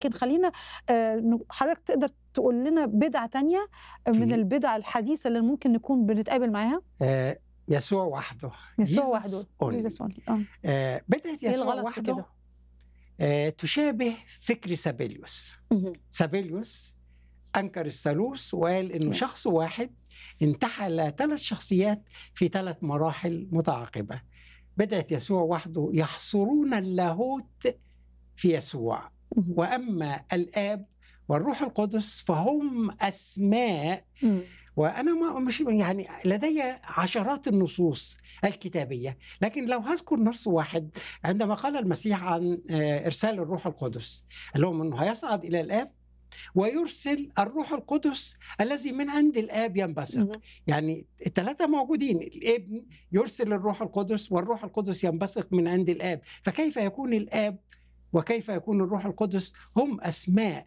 لكن خلينا آه، حضرتك تقدر تقول لنا بدعه تانية من البدع الحديثه اللي ممكن نكون بنتقابل معاها آه يسوع وحده يسوع وحده آه. آه بدات يسوع وحده كده؟ آه تشابه فكر سابيليوس سابيليوس انكر الثالوث وقال انه شخص واحد انتحل ثلاث شخصيات في ثلاث مراحل متعاقبه بدات يسوع وحده يحصرون اللاهوت في يسوع واما الاب والروح القدس فهم اسماء وانا ما مش يعني لدي عشرات النصوص الكتابيه لكن لو هذكر نص واحد عندما قال المسيح عن آه، ارسال الروح القدس قال لهم انه هيصعد الى الاب ويرسل الروح القدس الذي من عند الاب ينبثق يعني الثلاثه موجودين الابن يرسل الروح القدس والروح القدس ينبثق من عند الاب فكيف يكون الاب وكيف يكون الروح القدس هم اسماء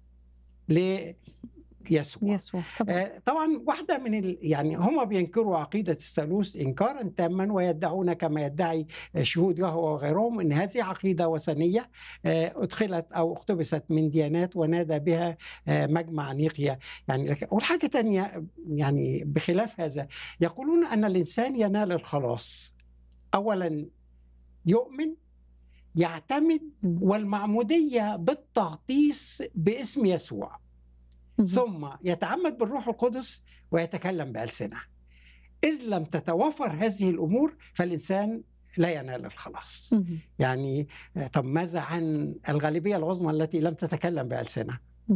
يسوع يسوع طبعا, آه طبعا واحده من ال... يعني هم بينكروا عقيده الثالوث انكارا تاما ويدعون كما يدعي شهود يهوه وغيرهم ان هذه عقيده وثنيه آه ادخلت او اقتبست من ديانات ونادى بها آه مجمع نيقيا يعني والحاجه ثانيه يعني بخلاف هذا يقولون ان الانسان ينال الخلاص اولا يؤمن يعتمد والمعموديه بالتغطيس باسم يسوع ثم يتعمد بالروح القدس ويتكلم بألسنة إذ لم تتوفر هذه الأمور فالإنسان لا ينال الخلاص يعني طب ماذا عن الغالبية العظمى التي لم تتكلم بألسنة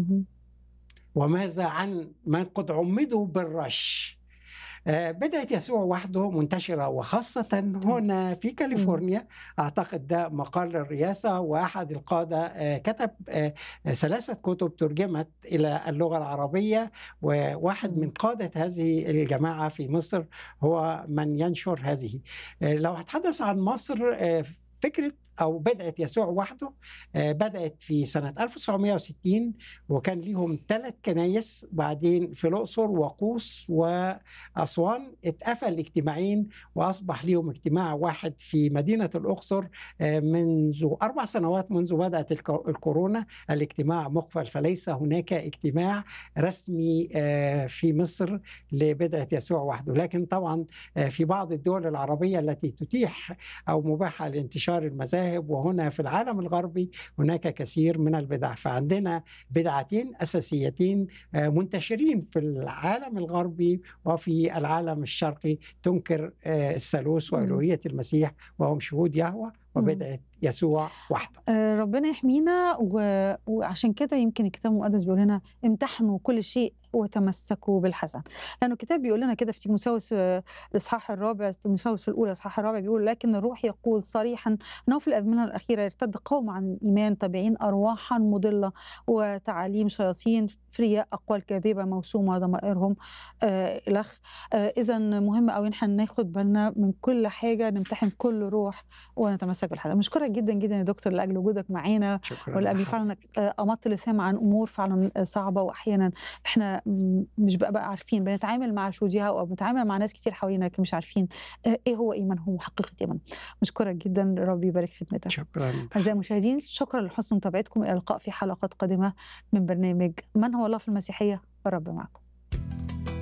وماذا عن من قد عمدوا بالرش آه، بدأت يسوع وحده منتشرة وخاصة هنا في كاليفورنيا أعتقد ده مقر الرئاسة وأحد القادة آه، كتب آه، ثلاثة كتب ترجمت إلى اللغة العربية وواحد من قادة هذه الجماعة في مصر هو من ينشر هذه لو هتحدث عن مصر فكرة أو بدأت يسوع وحده آه، بدأت في سنة 1960 وكان ليهم ثلاث كنايس بعدين في الأقصر وقوس وأسوان اتقفل اجتماعين وأصبح ليهم اجتماع واحد في مدينة الأقصر آه، منذ أربع سنوات منذ بدأت الكورونا الاجتماع مقفل فليس هناك اجتماع رسمي آه، في مصر لبدأة يسوع وحده لكن طبعا في بعض الدول العربية التي تتيح أو مباحة لانتشار المذاهب المذاهب وهنا في العالم الغربي هناك كثير من البدع فعندنا بدعتين أساسيتين آه، منتشرين في العالم الغربي وفي العالم الشرقي تنكر آه، الثالوث وألوهية المسيح وهم شهود يهوه وبدأت يسوع وحده آه، ربنا يحمينا و... وعشان كده يمكن الكتاب المقدس بيقول لنا امتحنوا كل شيء وتمسكوا بالحسن لانه الكتاب بيقول لنا كده في تيموساوس آه، الاصحاح الرابع تيموساوس الاولى الاصحاح الرابع بيقول لكن الروح يقول صريحا انه في الازمنه الاخيره يرتد قوم عن الايمان تابعين ارواحا مضله وتعاليم شياطين فرياء اقوال كاذبه موسومه ضمائرهم آه الخ آه اذا مهم قوي ان احنا ناخد بالنا من كل حاجه نمتحن كل روح ونتمسك بالحسن مشكوره جدا جدا يا دكتور لاجل وجودك معانا ولاجل فعلا انك امضت لسام عن امور فعلا صعبه واحيانا احنا مش بقى, بقى عارفين بنتعامل مع شهودها او بنتعامل مع ناس كتير حوالينا لكن مش عارفين ايه هو ايمانهم وحقيقه ايمانهم مشكورة جدا ربي يبارك خدمتك شكرا اعزائي المشاهدين شكرا لحسن متابعتكم الى اللقاء في حلقات قادمه من برنامج من هو الله في المسيحيه والرب معكم